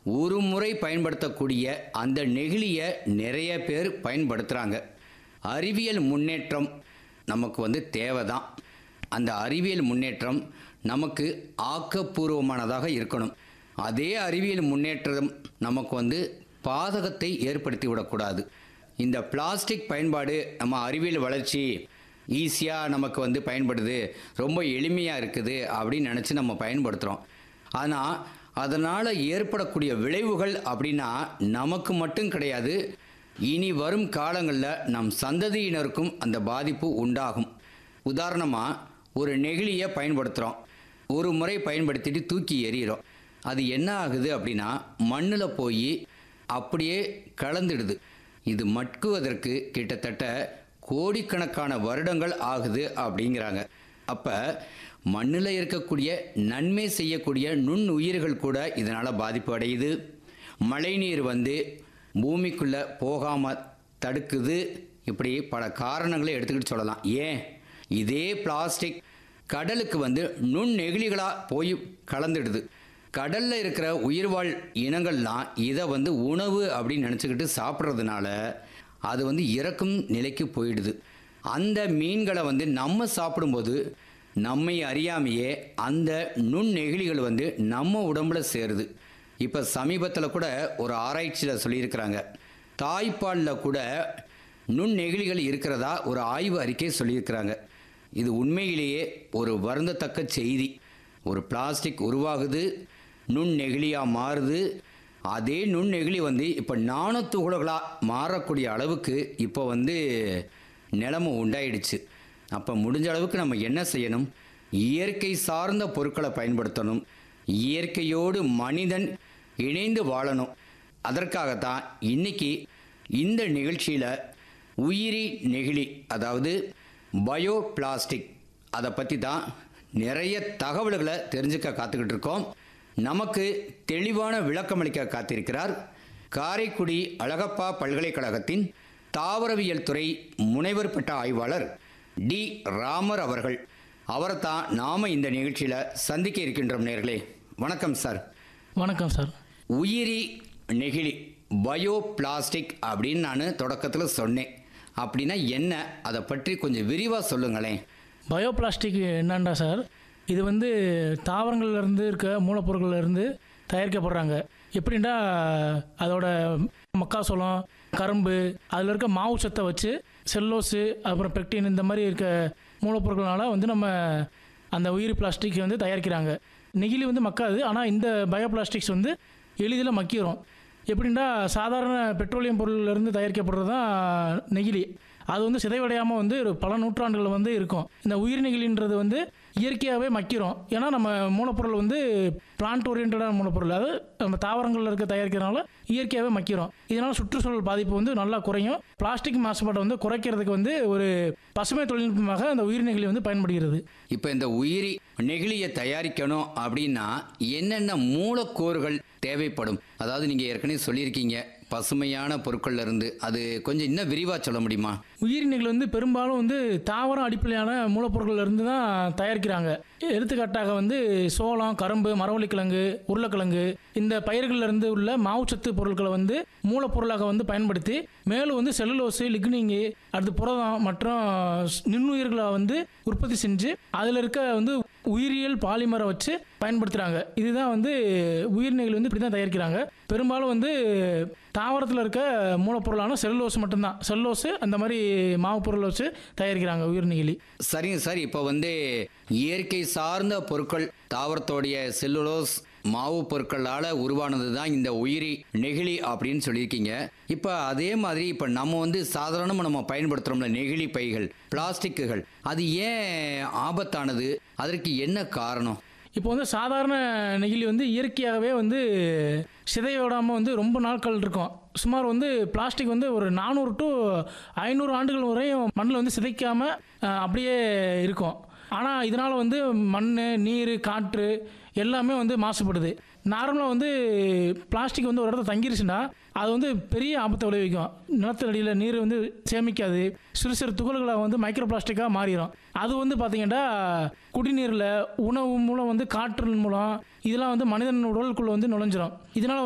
ஒரு முறை பயன்படுத்தக்கூடிய அந்த நெகிழியை நிறைய பேர் பயன்படுத்துகிறாங்க அறிவியல் முன்னேற்றம் நமக்கு வந்து தேவைதான் அந்த அறிவியல் முன்னேற்றம் நமக்கு ஆக்கப்பூர்வமானதாக இருக்கணும் அதே அறிவியல் முன்னேற்றம் நமக்கு வந்து பாதகத்தை ஏற்படுத்தி விடக்கூடாது இந்த பிளாஸ்டிக் பயன்பாடு நம்ம அறிவியல் வளர்ச்சி ஈஸியாக நமக்கு வந்து பயன்படுது ரொம்ப எளிமையாக இருக்குது அப்படின்னு நினச்சி நம்ம பயன்படுத்துகிறோம் ஆனால் அதனால் ஏற்படக்கூடிய விளைவுகள் அப்படின்னா நமக்கு மட்டும் கிடையாது இனி வரும் காலங்களில் நம் சந்ததியினருக்கும் அந்த பாதிப்பு உண்டாகும் உதாரணமாக ஒரு நெகிழியை பயன்படுத்துகிறோம் ஒரு முறை பயன்படுத்திட்டு தூக்கி எறிகிறோம் அது என்ன ஆகுது அப்படின்னா மண்ணில் போய் அப்படியே கலந்துடுது இது மட்குவதற்கு கிட்டத்தட்ட கோடிக்கணக்கான வருடங்கள் ஆகுது அப்படிங்கிறாங்க அப்போ மண்ணில் இருக்கக்கூடிய நன்மை செய்யக்கூடிய நுண்ணுயிர்கள் கூட இதனால் பாதிப்பு அடையுது மழைநீர் வந்து பூமிக்குள்ளே போகாமல் தடுக்குது இப்படி பல காரணங்களை எடுத்துக்கிட்டு சொல்லலாம் ஏன் இதே பிளாஸ்டிக் கடலுக்கு வந்து நுண்ணெகிழிகளாக போய் கலந்துடுது கடலில் இருக்கிற உயிர்வாழ் இனங்கள்லாம் இதை வந்து உணவு அப்படின்னு நினச்சிக்கிட்டு சாப்பிட்றதுனால அது வந்து இறக்கும் நிலைக்கு போயிடுது அந்த மீன்களை வந்து நம்ம சாப்பிடும்போது நம்மை அறியாமையே அந்த நுண்ணெகிழிகள் வந்து நம்ம உடம்புல சேருது இப்போ சமீபத்தில் கூட ஒரு ஆராய்ச்சியில் சொல்லியிருக்கிறாங்க தாய்ப்பாலில் கூட நுண்ணெகிழிகள் இருக்கிறதா ஒரு ஆய்வு அறிக்கை சொல்லியிருக்கிறாங்க இது உண்மையிலேயே ஒரு வருந்தத்தக்க செய்தி ஒரு பிளாஸ்டிக் உருவாகுது நுண்ணெகிழியாக மாறுது அதே நுண்ணெகிழி வந்து இப்போ நாணத்துகளாக மாறக்கூடிய அளவுக்கு இப்போ வந்து நிலைமை உண்டாயிடுச்சு அப்போ முடிஞ்ச அளவுக்கு நம்ம என்ன செய்யணும் இயற்கை சார்ந்த பொருட்களை பயன்படுத்தணும் இயற்கையோடு மனிதன் இணைந்து வாழணும் அதற்காகத்தான் இன்னைக்கு இந்த நிகழ்ச்சியில் உயிரி நெகிழி அதாவது பயோ பிளாஸ்டிக் அதை பற்றி தான் நிறைய தகவல்களை தெரிஞ்சுக்க காத்துக்கிட்டு இருக்கோம் நமக்கு தெளிவான விளக்கமளிக்க காத்திருக்கிறார் காரைக்குடி அழகப்பா பல்கலைக்கழகத்தின் தாவரவியல் துறை முனைவர் பட்ட ஆய்வாளர் டி ராமர் அவர்கள் அவரை தான் நாம் இந்த நிகழ்ச்சியில் சந்திக்க இருக்கின்றோம் நேர்களே வணக்கம் சார் வணக்கம் சார் உயிரி நெகிழி பயோ பிளாஸ்டிக் அப்படின்னு நான் தொடக்கத்தில் சொன்னேன் அப்படின்னா என்ன அதை பற்றி கொஞ்சம் விரிவாக சொல்லுங்களேன் பயோ பிளாஸ்டிக் என்னண்டா சார் இது வந்து தாவரங்கள்ல இருந்து இருக்க மூலப்பொருட்கள்ல இருந்து தயாரிக்கப்படுறாங்க எப்படின்னா அதோட மக்காசோளம் கரும்பு அதில் இருக்க மாவு சத்தை வச்சு செல்லோஸு அப்புறம் பெக்டின் இந்த மாதிரி இருக்க மூலப்பொருட்களால வந்து நம்ம அந்த உயிரி பிளாஸ்டிக் வந்து தயாரிக்கிறாங்க நெகிழி வந்து மக்காது ஆனால் இந்த பயோ பிளாஸ்டிக்ஸ் வந்து எளிதில் மக்கிரும் எப்படின்னா சாதாரண பெட்ரோலியம் பொருள்லேருந்து தயாரிக்கப்படுறது தான் நெகிழி அது வந்து சிதைவடையாமல் வந்து ஒரு பல நூற்றாண்டுகள் வந்து இருக்கும் இந்த உயிர் நெகிழின்றது வந்து இயற்கையாகவே மக்கிரும் ஏன்னா நம்ம மூலப்பொருள் வந்து பிளான்ட் ஓரியன்டான மூலப்பொருள் அதாவது நம்ம தாவரங்களில் இருக்க தயாரிக்கிறதுனால இயற்கையாகவே மக்கிரும் இதனால் சுற்றுச்சூழல் பாதிப்பு வந்து நல்லா குறையும் பிளாஸ்டிக் மாசுபாட்டை வந்து குறைக்கிறதுக்கு வந்து ஒரு பசுமை தொழில்நுட்பமாக அந்த உயிர் நெகிழி வந்து பயன்படுகிறது இப்போ இந்த உயிரி நெகிழியை தயாரிக்கணும் அப்படின்னா என்னென்ன மூலக்கூறுகள் தேவைப்படும் அதாவது நீங்கள் ஏற்கனவே சொல்லியிருக்கீங்க பசுமையான பொருட்கள்ல இருந்து அது கொஞ்சம் இன்னும் விரிவாக சொல்ல முடியுமா உயிரினங்கள் வந்து பெரும்பாலும் வந்து தாவரம் அடிப்படையான மூலப்பொருட்கள்ல இருந்து தான் தயாரிக்கிறாங்க எடுத்துக்காட்டாக வந்து சோளம் கரும்பு மரவள்ளிக்கிழங்கு உருளைக்கிழங்கு இந்த பயிர்கள்ல இருந்து உள்ள மாவுச்சத்து பொருட்களை வந்து மூலப்பொருளாக வந்து பயன்படுத்தி மேலும் வந்து செல்லுலோஸு லிக்னிங்கு அடுத்து புரதம் மற்றும் நுண்ணுயிர்களை வந்து உற்பத்தி செஞ்சு அதில் இருக்க வந்து உயிரியல் பாலிமரை வச்சு பயன்படுத்துகிறாங்க இதுதான் வந்து உயிர்நெகிழி வந்து இப்படி தான் தயாரிக்கிறாங்க பெரும்பாலும் வந்து தாவரத்தில் இருக்க மூலப்பொருளான செல்லுலோஸ் மட்டும்தான் செல்லுலோஸு அந்த மாதிரி மாவு பொருளை வச்சு தயாரிக்கிறாங்க உயிர்நெகிழி சரிங்க சார் இப்போ வந்து இயற்கை சார்ந்த பொருட்கள் தாவரத்தோடைய செல்லுலோஸ் மாவு பொருட்களால் உருவானது தான் இந்த உயிரி நெகிழி அப்படின்னு சொல்லியிருக்கீங்க இப்போ அதே மாதிரி இப்போ நம்ம வந்து சாதாரணமாக நம்ம பயன்படுத்துகிறோம்ல நெகிழி பைகள் பிளாஸ்டிக்குகள் அது ஏன் ஆபத்தானது அதற்கு என்ன காரணம் இப்போ வந்து சாதாரண நெகிழி வந்து இயற்கையாகவே வந்து சிதைவிடாமல் வந்து ரொம்ப நாட்கள் இருக்கும் சுமார் வந்து பிளாஸ்டிக் வந்து ஒரு நானூறு டு ஐநூறு ஆண்டுகள் வரையும் மண்ணில் வந்து சிதைக்காமல் அப்படியே இருக்கும் ஆனால் இதனால் வந்து மண் நீர் காற்று எல்லாமே வந்து மாசுபடுது நார்மலாக வந்து பிளாஸ்டிக் வந்து ஒரு இடத்துல தங்கிருச்சுன்னா அது வந்து பெரிய ஆபத்தை விளைவிக்கும் நிலத்தடியில் நீர் வந்து சேமிக்காது சிறு சிறு துகள்களாக வந்து மைக்ரோ பிளாஸ்டிக்காக மாறிடும் அது வந்து பார்த்தீங்கன்னா குடிநீரில் உணவு மூலம் வந்து காற்றின் மூலம் இதெல்லாம் வந்து மனிதன் உடலுக்குள்ளே வந்து நுழைஞ்சிரும் இதனால்